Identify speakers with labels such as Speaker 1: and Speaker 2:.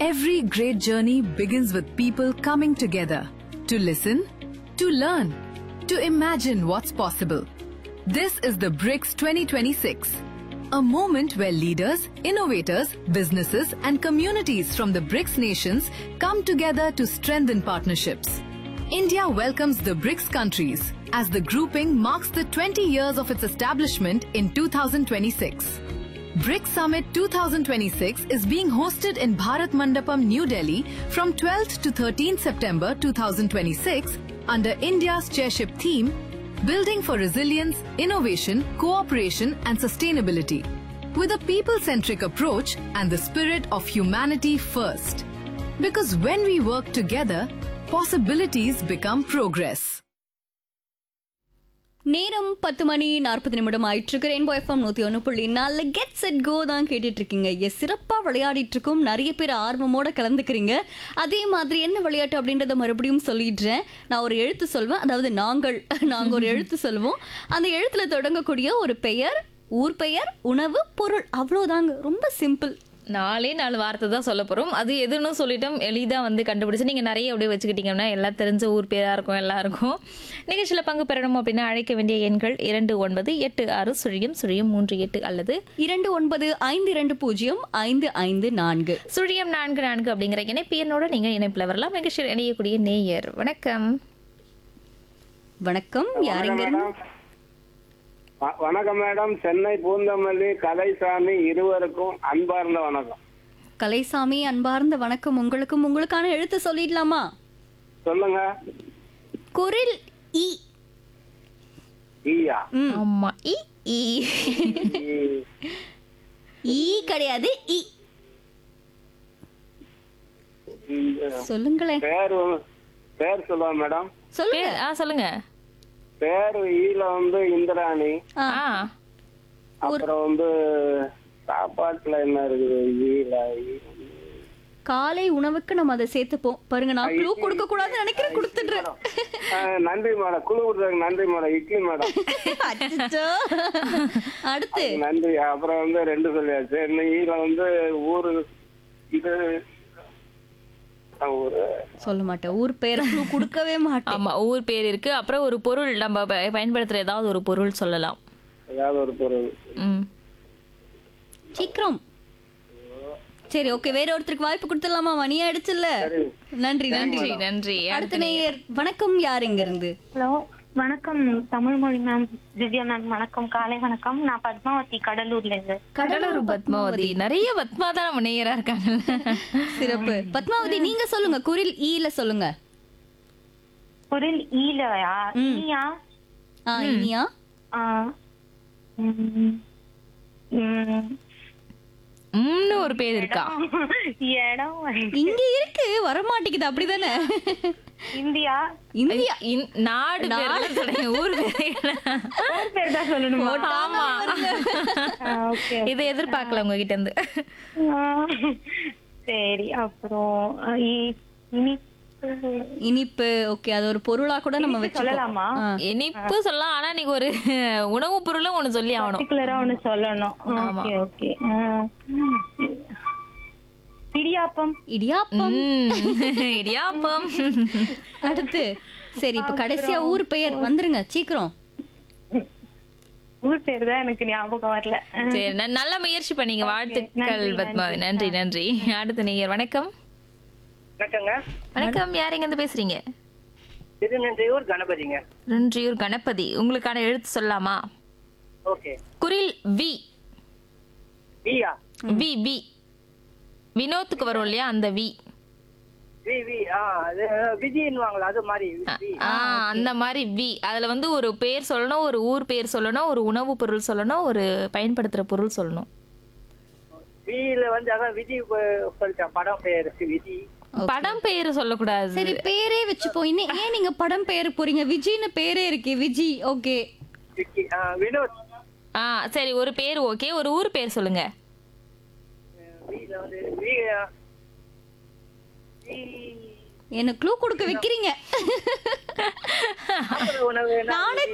Speaker 1: Every great journey begins with people coming together to listen, to learn, to imagine what's possible. This is the BRICS 2026, a moment where leaders, innovators, businesses, and communities from the BRICS nations come together to strengthen partnerships. India welcomes the BRICS countries as the grouping marks the 20 years of its establishment in 2026. BRICS Summit 2026 is being hosted in Bharat Mandapam, New Delhi from 12th to 13th September 2026 under India's chairship theme Building for Resilience, Innovation, Cooperation and Sustainability with a people-centric approach and the spirit of humanity first. Because when we work together, possibilities become progress.
Speaker 2: நேரம் பத்து மணி நாற்பது நிமிடம் ஆயிட்டு இருக்கு rainbow FM நூத்தி ஒன்று புள்ளி நாலு கெட் செட் கோ தான் கேட்டுட்டு இருக்கீங்க எஸ் சிறப்பா விளையாடிட்டு இருக்கோம் நிறைய பேர் ஆர்வமோட கலந்துக்கிறீங்க அதே மாதிரி என்ன விளையாட்டு அப்படின்றத மறுபடியும் சொல்லிடுறேன் நான் ஒரு எழுத்து சொல்வேன் அதாவது நாங்கள் நாங்கள் ஒரு எழுத்து சொல்லுவோம் அந்த எழுத்துல தொடங்கக்கூடிய ஒரு பெயர் ஊர் பெயர் உணவு பொருள் அவ்வளோதாங்க ரொம்ப சிம்பிள்
Speaker 3: நாலே நாலு வார்த்தை தான் சொல்ல போறோம் அது எதுன்னு சொல்லிட்டோம் எளிதா வந்து கண்டுபிடிச்சு நீங்க நிறைய அப்படியே வச்சுக்கிட்டீங்கன்னா எல்லாம் தெரிஞ்ச ஊர் பேரா இருக்கும் எல்லாருக்கும் நிகழ்ச்சியில் பங்கு பெறணும் அப்படின்னா அழைக்க வேண்டிய எண்கள் இரண்டு ஒன்பது எட்டு ஆறு சுழியம் சுழியம் மூன்று எட்டு அல்லது
Speaker 2: இரண்டு ஒன்பது ஐந்து இரண்டு பூஜ்ஜியம் ஐந்து ஐந்து நான்கு
Speaker 3: சுழியம் நான்கு நான்கு அப்படிங்கிற இணைப்பு எண்ணோட நீங்க இணைப்புல வரலாம் நிகழ்ச்சியில் இணையக்கூடிய நேயர் வணக்கம்
Speaker 2: வணக்கம் யாருங்க இருந்து?
Speaker 4: வ- வணக்கம் மேடம் சென்னை பூந்தமல்லி கலைசாமி இருவருக்கும் அன்பார்ந்த வணக்கம்
Speaker 2: கலைசாமி அன்பார்ந்த வணக்கம் உங்களுக்கும் உங்களுக்கான எழுத்து சொல்லிடலாமா
Speaker 4: சொல்லுங்க
Speaker 2: குரில் இ
Speaker 4: ஈயா
Speaker 2: ம்.
Speaker 3: ஆமா இ இ
Speaker 4: ஈ-
Speaker 2: ஈ கிடையாது இ
Speaker 4: இந்த
Speaker 2: சொல்லுங்களேன்
Speaker 4: பேர் வந்து- பேர் சொல்லுவா மேடம்
Speaker 2: சொல்லுங்க
Speaker 3: பேர், ஆ சொல்லுங்க
Speaker 4: பேர் ஈல வந்து இந்திராணி
Speaker 2: ஆ,
Speaker 3: ஆ
Speaker 4: அப்புறம் வந்து சாப்பாட்டுல என்ன இருக்குது ஈல ஈ-
Speaker 2: காலை உணவுக்கு நம்ம அதை சேர்த்துப்போம் பாருங்க நான் க்ளூ கொடுக்க கூடாதுன்னு நினைக்கிறேன் கொடுத்துடுறேன்
Speaker 4: ஆ, நன்றி மேடம் குழு கொடுத்ததுக்கு நன்றி மேடம் இட்லி மேடம்
Speaker 2: அச்சச்சோ. அடுத்து
Speaker 4: நன்றி அப்புறம் வந்து ரெண்டு சொல்லியாச்சு இன்னும் ஈல வந்து ஊரு இது ஆ, ஊரு
Speaker 2: சொல்ல மாட்டேன் ஊர் பேர் க்ளூ கொடுக்கவே மாட்டேன்
Speaker 3: ஆமா ஊர் பேர் இருக்கு அப்புறம் ஒரு பொருள் நம்ம ப- பயன்படுத்துற ஏதாவது ஒரு பொருள் சொல்லலாம்
Speaker 4: ஏதாவது ஒரு பொருள்
Speaker 3: ம்
Speaker 2: சீக்கிரம் சரி ஓகே வேற ஒருத்தருக்கு வாய்ப்பு கொடுத்துடலாமா மணி ஆயிடுச்சுல்ல நன்றி நன்றி
Speaker 3: நன்றி நன்றி
Speaker 2: அடுத்த நேயர் வணக்கம் யார் இங்க இருந்து
Speaker 5: ஹலோ வணக்கம் தமிழ்மொழி மேம் திவ்யா மேம் வணக்கம் காலை வணக்கம் நான் பத்மாவதி கடலூர்ல இருந்து
Speaker 3: கடலூர் பத்மாவதி நிறைய பத்மா தான் நம்ம நேயரா இருக்காங்கல்ல
Speaker 2: சிறப்பு பத்மாவதி நீங்க சொல்லுங்க குரில் ஈல சொல்லுங்க
Speaker 5: பொருள் ஈலயா ஈயா
Speaker 2: ஆ இனியா
Speaker 5: ஆ, ம், ம்,
Speaker 3: ம்னு ஒரு பேர் இருக்கா
Speaker 5: இடம்
Speaker 2: இங்க இருக்கு வர மாட்டேங்குது அப்படிதானே
Speaker 5: இந்தியா
Speaker 2: இந்தியா
Speaker 3: இந்- நாடு பேர் சொல்றீங்க, ஊர் பேர்
Speaker 5: ஊர் பேர் தான் சொல்லணுமா
Speaker 3: ஆமா
Speaker 5: ஓகே
Speaker 3: இதை எதிர்பார்க்கல உங்ககிட்ட இருந்து
Speaker 5: சரி அப்புறம் அ, இ- இனிப்பு
Speaker 2: இனிப்பு ஓகே அது ஒரு பொருளா கூட நம்ம
Speaker 5: இனிப்பு
Speaker 2: வச்சுக்கலாம்
Speaker 5: சொல்லலாமா
Speaker 3: இனிப்பு சொல்லலாம் ஆனா நீங்க ஒரு உணவு பொருளும் ஒண்ணு சொல்லி ஆகணும்
Speaker 5: பர்டிகுலரா ஒண்ணு சொல்லணும் ஓகே ஓகே இடியாப்பம்
Speaker 2: இடியாப்பம்
Speaker 3: ம், இடியாப்பம்
Speaker 2: அடுத்து சரி இப்ப கடைசியா ஊர் பெயர் வந்துருங்க சீக்கிரம்
Speaker 5: ஊர் பேர் தான் எனக்கு ஞாபகம் வரல
Speaker 3: சரி ந- நல்ல முயற்சி பண்ணீங்க வாழ்த்துக்கள் பத்மாவதி நன்றி நன்றி அடுத்த நேயர் வணக்கம்
Speaker 6: வணக்கங்க
Speaker 3: வணக்கம் யார் எங்க இருந்து பேசுறீங்க
Speaker 6: திருநெல்வேலூர் கணபதிங்க
Speaker 3: நன்றியூர் கணபதி உங்களுக்கான எழுத்து சொல்லலாமா
Speaker 6: ஓகே
Speaker 3: குரில் வி
Speaker 6: வியா
Speaker 3: வி வி வினோத்துக்கு வரும் இல்லையா அந்த வி
Speaker 6: வி வி ஆ அது விஜின்னுவாங்களா அது மாதிரி வி
Speaker 3: ஆ அந்த மாதிரி வி அதுல வந்து ஒரு பேர் சொல்லணும் ஒரு ஊர் பேர் சொல்லணும் ஒரு உணவு பொருள் சொல்லணும் ஒரு பயன்படுத்துற பொருள் சொல்லணும்
Speaker 6: வில வந்து அதான் விஜி ப- சொல்லிட்டேன் படம் பேர் விஜி
Speaker 3: படம் பேர் சொல்லக்கூடாது
Speaker 2: சரி பேரே வச்சுப்போம் இன்னும் ஏன் நீங்க படம் பேரு போறீங்க விஜய்னு பேரே இருக்கு விஜி ஓகே
Speaker 6: விக்கி ஆ, வினோத்
Speaker 3: ஆ சரி ஒரு பேர் ஓகே ஒரு ஊர் பேர் சொல்லுங்க
Speaker 6: வில வந்து வி ஆ, வி
Speaker 2: எனக்கு க்ளூ கொடுக்க வைக்கிறீங்க
Speaker 6: உணவு
Speaker 2: நானே